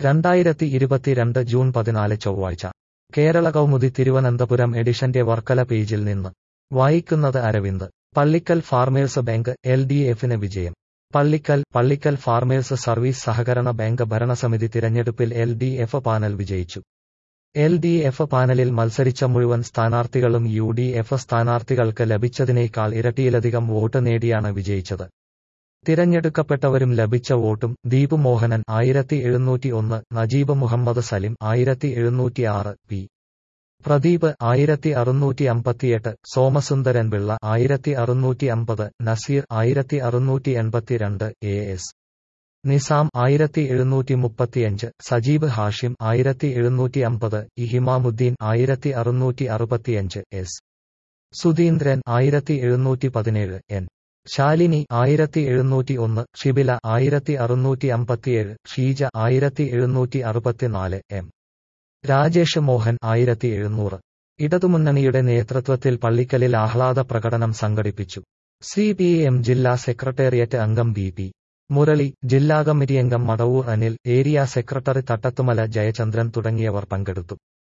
രണ്ടായിരത്തി ഇരുപത്തിരണ്ട് ജൂൺ പതിനാല് ചൊവ്വാഴ്ച കേരള കൗമുദി തിരുവനന്തപുരം എഡിഷന്റെ വർക്കല പേജിൽ നിന്ന് വായിക്കുന്നത് Aravind Pallikkal farmers bank L D എഫിന് വിജയം പള്ളിക്കൽ പള്ളിക്കൽ ഫാർമേഴ്സ് സർവീസ് സഹകരണ ബാങ്ക് ഭരണസമിതി തിരഞ്ഞെടുപ്പിൽ എൽ ഡി എഫ് പാനൽ വിജയിച്ചു എൽ ഡി എഫ് പാനലിൽ മത്സരിച്ച മുഴുവൻ സ്ഥാനാർത്ഥികളും യു ഡി എഫ് സ്ഥാനാർത്ഥികൾക്ക് ലഭിച്ചതിനേക്കാൾ ഇരട്ടിയിലധികം വോട്ട് നേടിയാണ് വിജയിച്ചത് തിരഞ്ഞെടുക്കപ്പെട്ടവരും ലഭിച്ച വോട്ടും ദീപ് മോഹനൻ ആയിരത്തി എഴുന്നൂറ്റി ഒന്ന് നജീബ് മുഹമ്മദ് സലിം ആയിരത്തി എഴുന്നൂറ്റി ആറ് പി പ്രദീപ് ആയിരത്തി അറുന്നൂറ്റി അമ്പത്തിയെട്ട് സോമസുന്ദരൻ പിള്ള ആയിരത്തി അറുന്നൂറ്റി അമ്പത് നസീർ ആയിരത്തി അറുന്നൂറ്റി എൺപത്തിരണ്ട് എ എസ് നിസാം ആയിരത്തി എഴുന്നൂറ്റി മുപ്പത്തിയഞ്ച് സജീബ് ഹാഷിം ആയിരത്തി എഴുന്നൂറ്റി അമ്പത് ഇഹിമാമുദ്ദീൻ ആയിരത്തി അറുന്നൂറ്റി അറുപത്തിയഞ്ച് എസ് സുധീന്ദ്രൻ ആയിരത്തി എഴുന്നൂറ്റി പതിനേഴ് എൻ ശാലിനി ആയിരത്തി എഴുന്നൂറ്റി ഒന്ന് ഷിബില ആയിരത്തി അറുന്നൂറ്റി അമ്പത്തിയേഴ് ഷീജ ആയിരത്തി എഴുന്നൂറ്റി അറുപത്തിനാല് എം രാജേഷ് മോഹൻ ആയിരത്തി എഴുന്നൂറ് ഇടതുമുന്നണിയുടെ നേതൃത്വത്തിൽ പള്ളിക്കലിൽ ആഹ്ലാദ പ്രകടനം സംഘടിപ്പിച്ചു സി പി എം ജില്ലാ സെക്രട്ടേറിയറ്റ് അംഗം ബി പി മുരളി ജില്ലാ കമ്മിറ്റി അംഗം മടവൂർ അനിൽ ഏരിയ സെക്രട്ടറി തട്ടത്തുമല ജയചന്ദ്രൻ തുടങ്ങിയവർ പങ്കെടുത്തു